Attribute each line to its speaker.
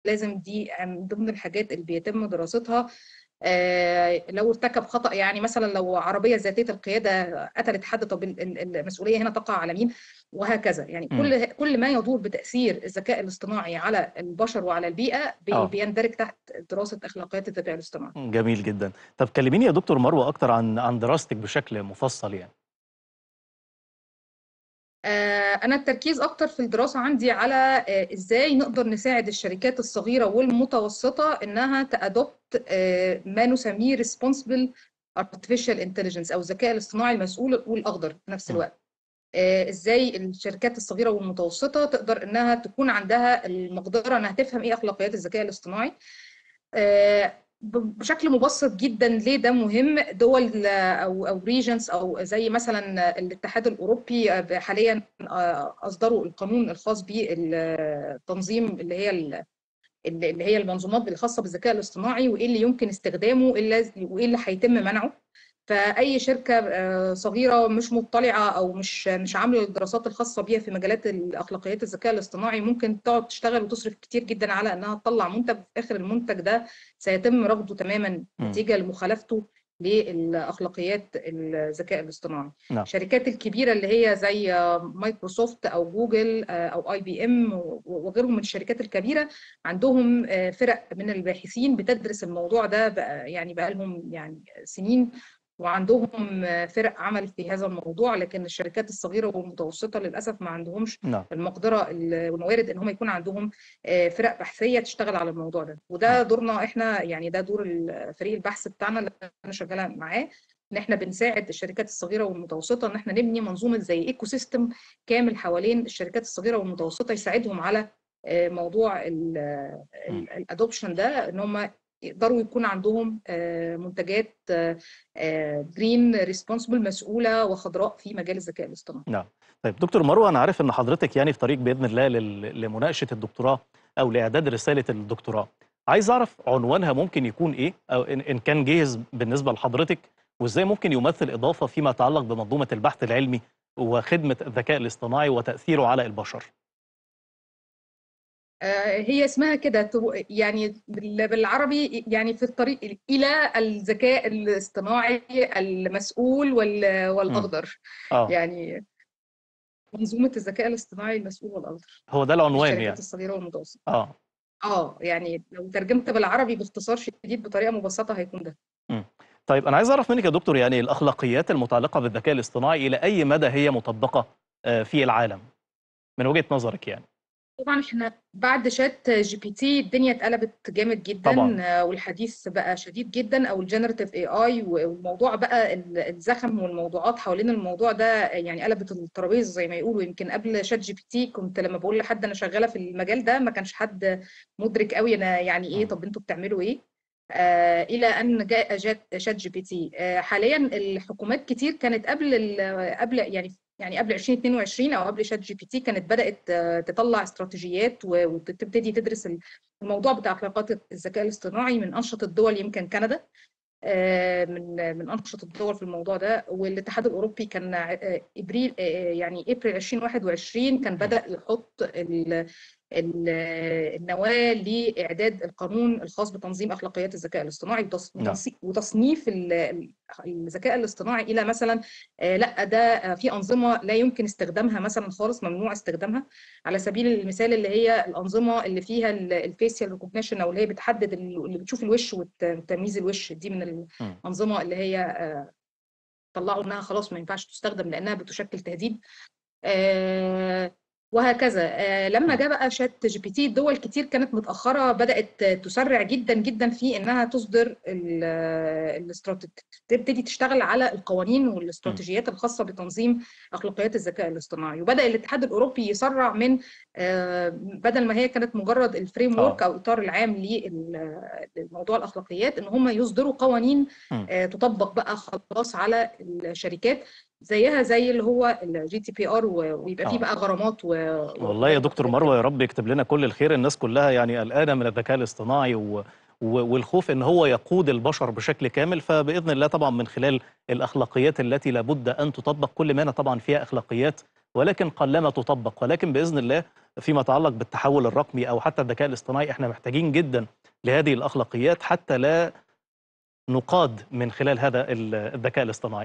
Speaker 1: لازم دي من ضمن الحاجات اللي بيتم دراستها آه، لو ارتكب خطأ يعني مثلا لو عربية ذاتية القيادة قتلت حد طب ال- ال- المسؤولية هنا تقع على مين وهكذا يعني
Speaker 2: مم.
Speaker 1: كل كل ما يدور بتأثير الذكاء الاصطناعي على البشر وعلى البيئة بي-
Speaker 2: اه
Speaker 1: بيندرج تحت دراسة أخلاقيات الذكاء الاصطناعي
Speaker 2: جميل جدا طب كلميني يا دكتور مروة أكتر عن عن دراستك بشكل مفصل يعني
Speaker 1: آه، أنا التركيز أكتر في الدراسة عندي على آه، إزاي نقدر نساعد الشركات الصغيرة والمتوسطة إنها تأدوبت آه، ما نسميه responsible artificial intelligence أو الذكاء الاصطناعي المسؤول والأخضر في نفس
Speaker 2: م.
Speaker 1: الوقت آه، إزاي الشركات الصغيرة والمتوسطة تقدر إنها تكون عندها المقدرة إنها تفهم إيه أخلاقيات الذكاء الاصطناعي آه، ب- بشكل مبسط جدا ليه ده مهم دول آه، او او ريجنز او زي مثلا الاتحاد الاوروبي آه، حاليا آه، اصدروا القانون الخاص بالتنظيم اللي هي ال- اللي اللي هي المنظومات الخاصه بالذكاء الاصطناعي وايه اللي يمكن استخدامه إيه اللي- وايه اللي هيتم منعه فاي شركه آه، صغيره مش مطلعه او مش مش عامله الدراسات الخاصه بيها في مجالات الاخلاقيات الذكاء الاصطناعي ممكن تقعد تشتغل وتصرف كتير جدا على انها تطلع منتج وفي اخر المنتج ده سيتم رفضه تماما
Speaker 2: مم.
Speaker 1: نتيجه لمخالفته للاخلاقيات الذكاء الاصطناعي
Speaker 2: نعم
Speaker 1: الشركات الكبيره اللي هي زي آه، مايكروسوفت او جوجل آه، او اي بي ام وغيرهم من الشركات الكبيره عندهم آه، فرق من الباحثين بتدرس الموضوع ده بقى يعني بقى لهم يعني سنين وعندهم آه، فرق عمل في هذا الموضوع لكن الشركات الصغيره والمتوسطه للاسف ما عندهمش
Speaker 2: نعم
Speaker 1: المقدره ال- والموارد ان هم يكون عندهم آه، فرق بحثيه تشتغل على الموضوع ده وده
Speaker 2: نعم
Speaker 1: دورنا احنا يعني ده دور ال- فريق البحث بتاعنا اللي انا شغاله معاه ان احنا بنساعد الشركات الصغيره والمتوسطه ان احنا نبني منظومه زي ايكو سيستم كامل حوالين الشركات الصغيره والمتوسطه يساعدهم على آه، موضوع
Speaker 2: مم.
Speaker 1: الادوبشن ده ان هم يقدروا يكون عندهم آه، منتجات جرين ريسبونسبل مسؤوله وخضراء في مجال الذكاء الاصطناعي
Speaker 2: نعم طيب دكتور مروة أنا عارف إن حضرتك يعني في طريق بإذن الله لل- لمناقشة الدكتوراه أو لإعداد رسالة الدكتوراه عايز أعرف عنوانها ممكن يكون إيه أو إن إن كان جاهز بالنسبة لحضرتك وإزاي ممكن يمثل إضافة فيما يتعلق بمنظومة البحث العلمي وخدمة الذكاء الاصطناعي وتأثيره على البشر
Speaker 1: آه، هي اسمها كده تو- يعني بال- بالعربي يعني في الطريق إلى الذكاء الاصطناعي المسؤول وال-
Speaker 2: مم.
Speaker 1: والأخضر
Speaker 2: آه
Speaker 1: يعني منظومة الذكاء الاصطناعي المسؤول والأخضر
Speaker 2: هو ده العنوان
Speaker 1: للشركات
Speaker 2: يعني
Speaker 1: الصغيرة والمتوسطة
Speaker 2: آه
Speaker 1: اه يعني لو ترجمت بالعربي باختصار شديد بطريقة مبسطة هيكون ده
Speaker 2: مم. طيب أنا عايز أعرف منك يا دكتور يعني الأخلاقيات المتعلقة بالذكاء الاصطناعي إلى أي مدى هي مطبقة آه، في العالم من وجهة نظرك يعني
Speaker 1: طبعا احنا بعد شات جي بي تي الدنيا اتقلبت جامد جدا
Speaker 2: طبعا
Speaker 1: آه، والحديث بقى شديد جدا او الجنراتيف اي اي والموضوع بقى ال- الزخم والموضوعات حوالين الموضوع ده يعني قلبت الترابيزه زي ما يقولوا يمكن قبل شات جي بي تي كنت لما بقول لحد انا شغاله في المجال ده ما كانش حد مدرك قوي انا يعني ايه
Speaker 2: مم.
Speaker 1: طب انتوا بتعملوا ايه آه الى ان جاء جات شات جي بي تي آه حاليا الحكومات كتير كانت قبل ال- قبل يعني يعني قبل 2022 او قبل شات جي بي تي كانت بدات آه، تطلع استراتيجيات و- وتبتدي تدرس الموضوع بتاع اخلاقات الذكاء الاصطناعي من انشط الدول يمكن كندا آه، من من انشط الدول في الموضوع ده والاتحاد الاوروبي كان آه، ابريل آه، يعني ابريل 2021 كان
Speaker 2: مم.
Speaker 1: بدا يحط ال- ال- النواه لاعداد القانون الخاص بتنظيم اخلاقيات الذكاء الاصطناعي وتص-
Speaker 2: نعم
Speaker 1: وتص- وتصنيف ال- ال- الذكاء الاصطناعي الى مثلا آه، لا ده آه، في انظمه لا يمكن استخدامها مثلا خالص ممنوع استخدامها على سبيل المثال اللي هي الانظمه اللي فيها الفيسيال ريكوجنيشن او اللي هي بتحدد ال- اللي بتشوف الوش وت- وتمييز الوش دي من
Speaker 2: مم.
Speaker 1: الانظمه اللي هي آه، طلعوا انها خلاص ما ينفعش تستخدم لانها بتشكل تهديد آه، وهكذا آه، لما
Speaker 2: مم.
Speaker 1: جاء بقى شات جي بي تي دول كتير كانت متأخرة بدأت تسرع جدا جدا في انها تصدر الاستراتيجية تبتدي تشتغل على القوانين
Speaker 2: مم.
Speaker 1: والاستراتيجيات الخاصة بتنظيم أخلاقيات الذكاء الاصطناعي وبدأ الاتحاد الأوروبي يسرع من آه، بدل ما هي كانت مجرد الفريم ورك
Speaker 2: اه
Speaker 1: أو الإطار العام لموضوع الأخلاقيات إن هم يصدروا قوانين
Speaker 2: مم.
Speaker 1: آه، تطبق بقى خلاص على الشركات زيها زي اللي هو الجي تي بي ار ويبقى فيه
Speaker 2: اه
Speaker 1: بقى غرامات و-
Speaker 2: والله يا
Speaker 1: و-
Speaker 2: دكتور
Speaker 1: وحاجات
Speaker 2: مروة
Speaker 1: كده
Speaker 2: يا رب يكتب لنا كل الخير الناس كلها يعني قلقانة من الذكاء الاصطناعي و... و- والخوف ان هو يقود البشر بشكل كامل فباذن الله طبعا من خلال الاخلاقيات التي لابد ان تطبق كل ما طبعا فيها اخلاقيات ولكن قلما تطبق ولكن باذن الله فيما يتعلق بالتحول الرقمي او حتى الذكاء الاصطناعي احنا محتاجين جدا لهذه الاخلاقيات حتى لا نقاد من خلال هذا ال- الذكاء الاصطناعي